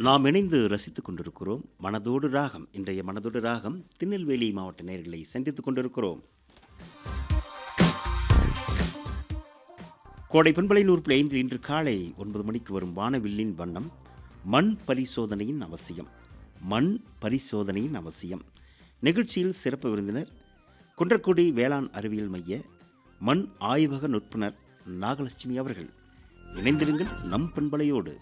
நாம் இணைந்து ரசித்துக் கொண்டிருக்கிறோம் மனதோடு ராகம் இன்றைய மனதோடு ராகம் திருநெல்வேலி மாவட்ட நேர்களை சந்தித்துக் கொண்டிருக்கிறோம் கோடை பண்பலை நூறு ஐந்து இன்று காலை ஒன்பது மணிக்கு வரும் வானவில்லின் வண்ணம் மண் பரிசோதனையின் அவசியம் மண் பரிசோதனையின் அவசியம் நிகழ்ச்சியில் சிறப்பு விருந்தினர் குன்றக்குடி வேளாண் அறிவியல் மைய மண் ஆய்வக நுட்புணர் நாகலட்சுமி அவர்கள் இணைந்திருங்கள் நம் பண்பலையோடு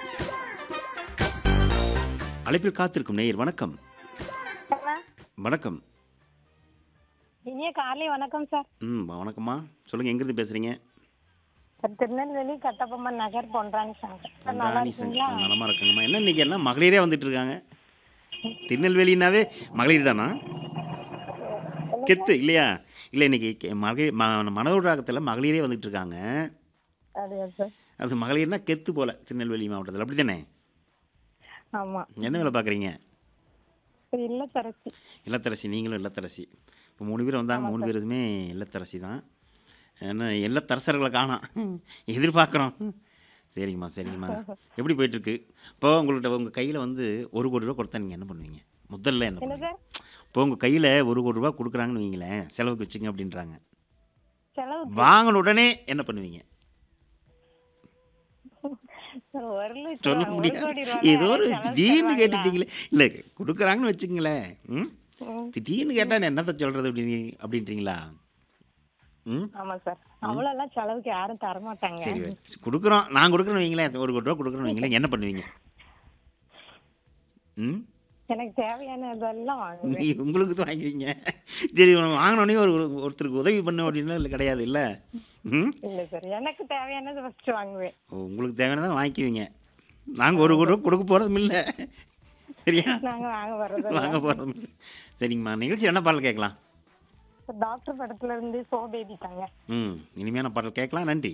அழைப்பில் காத்திருக்கும் நேயர் வணக்கம் வணக்கம் இனிய காலை வணக்கம் சார் ம் வணக்கம்மா சொல்லுங்கள் எங்கேருந்து பேசுகிறீங்க சார் திருநெல்வேலி கட்டபொம்மன் நகர் பொன்றாணி சங்கர் சார் நல்லா ராணி சங் இருக்கீங்களா நலமாக இருக்காங்கம்மா என்ன இன்னைக்கு எல்லாம் மகளிரே வந்துட்டு இருக்காங்க திருநெல்வேலினாவே மகளிர் தானா கெத்து இல்லையா இல்லை இன்னைக்கு கெ- மகளிர் ம மனதோட ராகத்தில் மகளிரே வந்துட்டு இருக்காங்க அப்படியா சார் அது மகளிர்னா கெத்து போல திருநெல்வேலி மாவட்டத்தில் அப்படி தானே ஆமா என்ன வேலை பார்க்குறீங்க சார் இல்ல சரசி இல்லத்தரசி நீங்களும் இல்லத்தரசி இப்போ மூணு பேர் வந்தாங்க மூணு பேருமே இல்லத்தரசி தான் ஏன்னா இல்லத்தரசர்களை காணோம் எதிர்பார்க்குறோம் சரிங்கம்மா சரிங்கம்மா எப்படி போயிட்டுருக்கு இப்போ உங்கள்கிட்ட உங்கள் கையில் வந்து ஒரு கோடி ரூபா கொடுத்தா நீங்கள் என்ன பண்ணுவீங்க முதல்ல என்ன என்ன பண்ணுவீங்க சார் இப்போ உங்கள் கையில் ஒரு கோடி ரூபா கொடுக்குறாங்கன்னு வைங்களேன் செலவுக்கு வச்சுங்க அப்படின்றாங்க செலவு வாங்கின உடனே என்ன பண்ணுவீங்க சார் ஒரு லட்சம் சொல்ல ஒரு முடியாது கோடி ரூபாய் ஏதோ ஒரு செலவு திடீர்னு தருவாங்களா? கேட்டுட்டீங்களே இல்லை கொடுக்குறாங்கன்னு வச்சுங்களேன் ம் ம், திடீர்னு கேட்டால் என்னத்தை சொல்கிறது அப்படின்னு அப்படின்றீங்களா ம் ஆமா சார் அவ்வளவு எல்லாம் செலவுக்கு யாரும் தர மாட்டாங்க சரி வச்சு கொடுக்குறோம் நான் கொடுக்குறேன்னு வைங்களேன் ஒரு கோடி ரூபா கொடுக்குறேன்னு வைங்களேன் என்ன பண்ணுவீங்க ம் எனக்கு தேவையான இதெல்லாம் வாங்குவேன் நீ உங்களுக்கு தான் வாங்குவீங்க சரி உனக்கு வாங்கினோடனே ஒரு ஒரு- ஒருத்தருக்கு உதவி பண்ண அப்படின்னா இல்லை கிடையாது இல்லை ம் இல்ல சார் எனக்கு தேவையானது ஃபர்ஸ்ட் வாங்குவேன் ஓ, உங்களுக்கு தேவையானதை வாங்கிக்குவீங்க நாங்கள் ஒரு கோடி ரூபா கொடுக்க போகிறதும் இல்லை சரியா நாங்க வாங்க வர்றது வாங்க போகிறதும் இல்லை சரிங்கம்மா நிகழ்ச்சி என்ன பாடல் கேட்கலாம் டாக்டர் படத்துல இருந்து சோ பேபி தாங்க ம் இனிமையான பாடல் கேட்கலாம் நன்றி